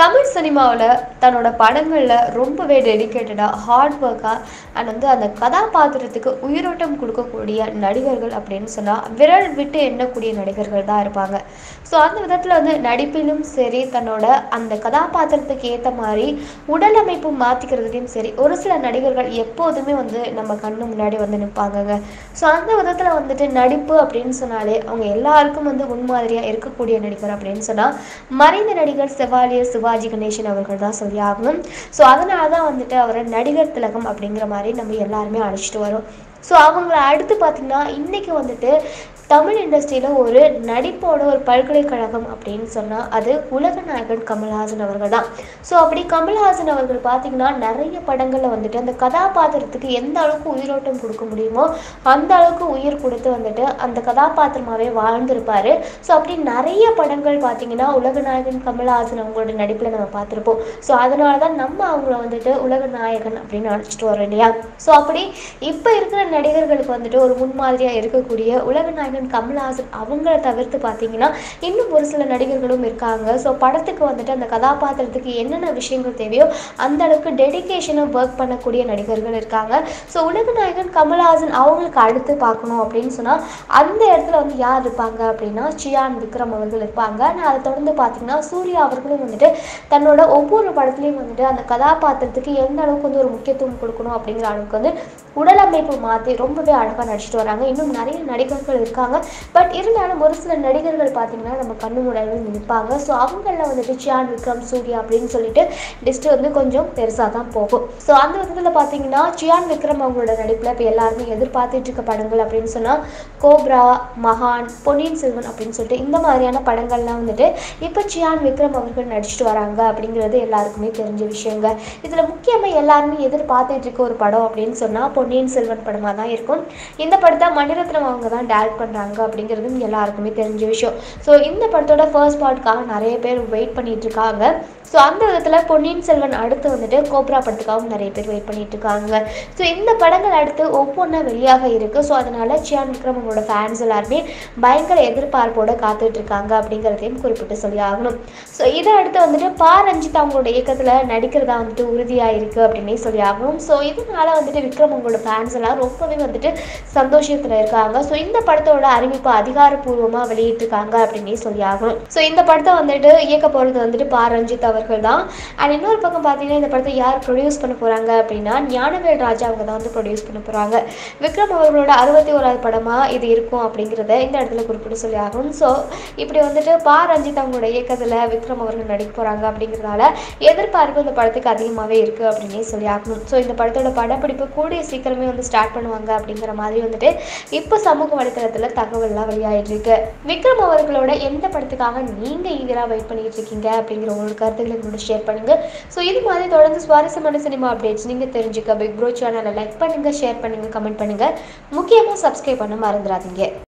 தமிழ் சினிமாவில் தன்னோட படங்களில் ரொம்பவே டெடிக்கேட்டடாக ஹார்ட் ஒர்க்காக அண்ட் வந்து அந்த கதாபாத்திரத்துக்கு உயிரோட்டம் கொடுக்கக்கூடிய நடிகர்கள் அப்படின்னு சொன்னால் விரல் விட்டு எண்ணக்கூடிய நடிகர்கள் தான் இருப்பாங்க ஸோ அந்த விதத்தில் வந்து நடிப்பிலும் சரி தன்னோட அந்த கதாபாத்திரத்துக்கு ஏற்ற மாதிரி உடல் அமைப்பு மாற்றிக்கிறதுலையும் சரி ஒரு சில நடிகர்கள் எப்போதுமே வந்து நம்ம கண்ணு முன்னாடி வந்து நிற்பாங்கங்க ஸோ அந்த விதத்தில் வந்துட்டு நடிப்பு அப்படின்னு சொன்னாலே அவங்க எல்லாருக்கும் வந்து முன்மாதிரியாக இருக்கக்கூடிய நடிகர் அப்படின்னு சொன்னால் மறைந்த நடிகர் செவாலியர் சிவாஜி கணேசன் அவர்கள் தான் சொல்லி ஆகணும் ஸோ அதனால தான் வந்துட்டு அவரை நடிகர் திலகம் அப்படிங்கிற மாதிரி நம்ம எல்லாருமே அழைச்சிட்டு வரோம் ஸோ அவங்கள அடுத்து பார்த்திங்கன்னா இன்றைக்கி வந்துட்டு தமிழ் இண்டஸ்ட்ரியில் ஒரு நடிப்போட ஒரு பல்கலைக்கழகம் அப்படின்னு சொன்னால் அது உலக நாயகன் கமல்ஹாசன் அவர்கள் தான் ஸோ அப்படி கமல்ஹாசன் அவர்கள் பார்த்திங்கன்னா நிறைய படங்களில் வந்துட்டு அந்த கதாபாத்திரத்துக்கு எந்த அளவுக்கு உயிரோட்டம் கொடுக்க முடியுமோ அந்த அளவுக்கு உயிர் கொடுத்து வந்துட்டு அந்த கதாபாத்திரமாகவே வாழ்ந்திருப்பார் ஸோ அப்படி நிறைய படங்கள் பார்த்திங்கன்னா உலக நாயகன் கமல்ஹாசன் அவங்களோட நடிப்பில் நம்ம பார்த்துருப்போம் ஸோ அதனால தான் நம்ம அவங்கள வந்துட்டு உலக நாயகன் அப்படின்னு அழைச்சிட்டு வரோம் இல்லையா ஸோ அப்படி இப்போ இருக்கிற நடிகர்களுக்கு வந்துட்டு ஒரு முன்மாதிரியாக இருக்கக்கூடிய உலக நாயகன் கமல்ஹாசன் அவங்கள தவிர்த்து பார்த்தீங்கன்னா இன்னும் ஒரு சில நடிகர்களும் இருக்காங்க ஸோ படத்துக்கு வந்துட்டு அந்த கதாபாத்திரத்துக்கு என்னென்ன விஷயங்கள் தேவையோ அந்த அளவுக்கு டெடிக்கேஷனாக ஒர்க் பண்ணக்கூடிய நடிகர்கள் இருக்காங்க ஸோ உலக நாயகன் கமல்ஹாசன் அவங்களுக்கு அடுத்து பார்க்கணும் அப்படின்னு சொன்னால் அந்த இடத்துல வந்து யார் இருப்பாங்க அப்படின்னா சியான் விக்ரம் அவர்கள் இருப்பாங்க நான் அதை தொடர்ந்து பார்த்தீங்கன்னா சூர்யா அவர்களும் வந்துட்டு தன்னோட ஒவ்வொரு படத்துலையும் வந்துட்டு அந்த கதாபாத்திரத்துக்கு எந்த அளவுக்கு வந்து ஒரு முக்கியத்துவம் கொடுக்கணும் அப்படிங்கிற அளவுக்கு வந்து உடல் அமைப்பு மாற்றி ரொம்பவே அழகாக நடிச்சிட்டு வராங்க இன்னும் நிறைய நடிகர்கள் இருக்காங்க பட் இருந்தாலும் ஒரு சில நடிகர்கள் பார்த்தீங்கன்னா நம்ம கண்ணு முன்னாடி நிற்பாங்க ஸோ அவங்களில் வந்துட்டு சியான் விக்ரம் சூர்யா அப்படின்னு சொல்லிட்டு லிஸ்ட்டு வந்து கொஞ்சம் பெருசாக தான் போகும் ஸோ அந்த விதத்தில் பார்த்தீங்கன்னா சியான் விக்ரம் அவங்களோட நடிப்பில் இப்போ எல்லாருமே எதிர்பார்த்துட்டு இருக்க படங்கள் அப்படின்னு சொன்னால் கோப்ரா மகான் பொன்னியின் செல்வன் அப்படின்னு சொல்லிட்டு இந்த மாதிரியான படங்கள்லாம் வந்துட்டு இப்போ சியான் விக்ரம் அவர்கள் நடிச்சிட்டு வராங்க அப்படிங்கிறது எல்லாருக்குமே தெரிஞ்ச விஷயங்க இதில் முக்கியமாக எல்லாருமே எதிர்பார்த்துட்டு இருக்க ஒரு படம் அப்படின்னு சொன்னால் பொன்னியின் செல்வன் படமாக தான் இருக்கும் இந்த படத்தை மணிரத்னம் அவங்க தான் டேரக்ட் பண்ணுறாங்க அப்படிங்கிறதும் எல்லாருக்குமே தெரிஞ்ச விஷயம் ஸோ இந்த படத்தோட ஃபர்ஸ்ட் பார்ட்காக நிறைய பேர் வெயிட் பண்ணிட்டு இருக்காங்க ஸோ அந்த விதத்தில் பொன்னியின் செல்வன் அடுத்து வந்துட்டு கோப்ரா படத்துக்காகவும் நிறைய பேர் வெயிட் பண்ணிட்டு இருக்காங்க ஸோ இந்த படங்கள் அடுத்து ஒவ்வொன்றா வெளியாக இருக்குது ஸோ அதனால சியான் விக்ரம் அவங்களோட ஃபேன்ஸ் எல்லாருமே பயங்கர எதிர்பார்ப்போட காத்துட்டு இருக்காங்க அப்படிங்கிறதையும் குறிப்பிட்டு சொல்லி ஆகணும் ஸோ இதை அடுத்து வந்துட்டு பா ரஞ்சித் அவங்களோட இயக்கத்தில் நடிக்கிறதா வந்துட்டு உறுதியாக இருக்குது அப்படின்னே சொல்லி ஆகணும் ஸோ இதனால வந்துட்டு விக்ரம் அவங்களோட ஃபேன்ஸ் எல்லாம் ரொம்பவே வந்துட்டு சந்தோஷத்தில் இருக்காங்க ஸோ இந்த படத்தோட அறிவிப்பு அதிகாரப்பூர்வமாக வெளியிட்டிருக்காங்க அப்படின்னே சொல்லி ஆகணும் ஸோ இந்த படத்தை வந்துட்டு இயக்க போகிறது வந்துட்டு பா ரஞ்சித் அவர்கள் தான் அண்ட் இன்னொரு பக்கம் பார்த்தீங்கன்னா இந்த படத்தை யார் ப்ரொடியூஸ் பண்ண போகிறாங்க அப்படின்னா ஞானவேல் ராஜா அவங்க தான் வந்து ப்ரொடியூஸ் பண்ண போகிறாங்க விக்ரம் அவர்களோட அறுபத்தி ஓராவது படமாக இது இருக்கும் அப்படிங்கிறத இந்த இடத்துல குறிப்பிட்டு சொல்லி ஆகணும் ஸோ இப்படி வந்துட்டு பா ரஞ்சித் அவங்களோட இயக்கத்தில் விக்ரம் அவர்கள் நடிக்க போகிறாங்க அப்படிங்கிறதால எதிர்பார்ப்பு இந்த படத்துக்கு அதிகமாகவே இருக்குது அப்படின்னே சொல்லி ஆகணும் ஸோ இந்த படத்தோட படப்பிடிப்பு கூடிய சீக்கிரமே வந்து ஸ்டார்ட் பண்ணுவாங்க அப்படிங்கிற மாதிரி வந்துட்டு இப்போ சமூக வலைத்தளத்தில் தகவல்லாம் வெளியாகிட்டு இருக்கு விக்ரம் அவர்களோட எந்த படத்துக்காக நீங்கள் ஈகராக வெயிட் பண்ணிட்டு இருக்கீங்க அப்படிங்கிற உங்களோட கருத்துக்களை கூட ஷேர் பண்ணுங்க ஸோ இது மாதிரி தொடர்ந்து சுவாரஸ்யமான சினிமா அப்டேட்ஸ் நீங்கள் தெரிஞ்சுக்க பிக் ப்ரோ சேனலை லைக் பண்ணுங்க ஷேர் பண்ணுங்க கமெண்ட் பண்ணுங்க முக்கியமாக சப்ஸ்கிரைப் பண்ண மறந்துடாதீங்க